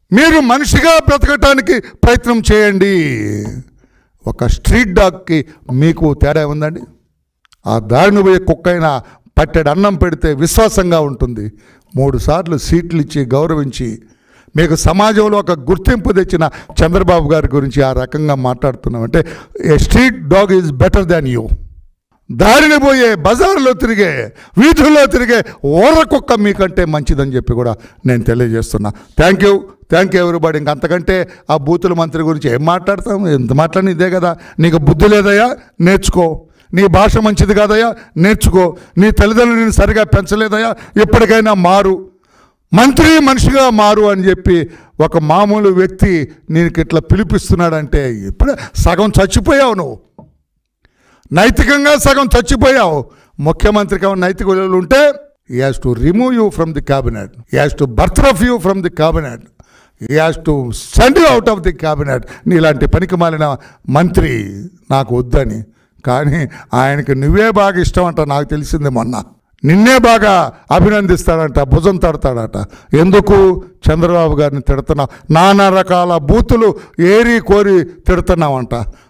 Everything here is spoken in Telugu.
మీరు మనిషిగా బ్రతకటానికి ప్రయత్నం చేయండి ఒక స్ట్రీట్ డాగ్కి మీకు తేడా ఉందండి ఆ దారిని పోయే కుక్కైనా పట్టెడు అన్నం పెడితే విశ్వాసంగా ఉంటుంది మూడు సార్లు సీట్లు ఇచ్చి గౌరవించి మీకు సమాజంలో ఒక గుర్తింపు తెచ్చిన చంద్రబాబు గారి గురించి ఆ రకంగా మాట్లాడుతున్నాం అంటే a street dog is better than you దారిని పోయే బజార్లో తిరిగే వీధుల్లో తిరిగే ఓర కుక్క మీకంటే మంచిదని చెప్పి కూడా నేను తెలియజేస్తున్నా థ్యాంక్ యూ థ్యాంక్ యూ ఎవరిబడి ఇంక అంతకంటే ఆ బూతుల మంత్రి గురించి ఏం మాట్లాడతాం ఎంత మాట్లాడిన ఇదే కదా నీకు బుద్ధి లేదయ్యా నేర్చుకో నీ భాష మంచిది కాదయ్యా నేర్చుకో నీ తల్లిదండ్రులు నేను సరిగా పెంచలేదయ్యా ఎప్పటికైనా మారు మంత్రి మనిషిగా మారు అని చెప్పి ఒక మామూలు వ్యక్తి నీకు ఇట్లా పిలిపిస్తున్నాడంటే ఇప్పుడే సగం చచ్చిపోయావు నువ్వు నైతికంగా సగం చచ్చిపోయావు ముఖ్యమంత్రికి ఏమైనా నైతిక విలువలు ఉంటే he has to remove you from the cabinet he has to birth off you from the cabinet he has to send you out of the cabinet నీలాంటి పనికి మాలిన మంత్రి నాకు వద్దని కానీ ఆయనకి నువ్వే బాగా ఇష్టం అంట నాకు తెలిసింది మొన్న నిన్నే బాగా అభినందిస్తాడంట భుజం తడతాడట ఎందుకు చంద్రబాబు గారిని తిడుతున్నావు నానా రకాల బూతులు ఏరి కోరి తిడుతున్నావంట